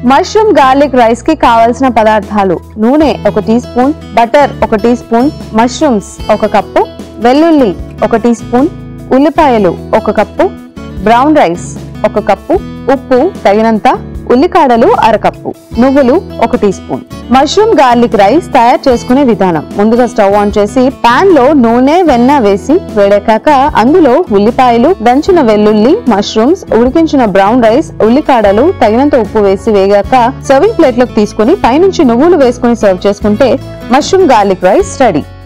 mushroom garlic rice కి కావలసిన పదార్థాలు నూనె ఒక టీ స్పూన్ బటర్ ఒక టీ స్పూన్ మష్రూమ్స్ ఒక కప్పు వెల్లుల్లి ఒక టీ స్పూన్ ఉల్లిపాయలు ఒక కప్పు బ్రౌన్ రైస్ ఒక కప్పు ఉప్పు తగినంత ఉల్లికాడలు అరకప్పు నువ్వులు ఒక teaspoon mushroom garlic rice తయారు చేసుకునే విధానం ముందుగా స్టవ్ ఆన్ చేసి పాన్ లో నూనె వెన్న వేసి వేడెక్కాక అందులో ఉల్లిపాయలు దంచిన వెల్లుల్లి మష్రూమ్స్ ఉడికించిన బ్రౌన్ రైస్ ఉల్లికాడలు తగినంత ఉప్పు వేసి వేగాక సర్వింగ్ ప్లేట్ లోకి తీసుకుని పైనుంచి నువ్వులు వేసుకుని సర్వ్ చేసుకుంటే మష్రూమ్ గార్లిక్ రైస్ రెడీ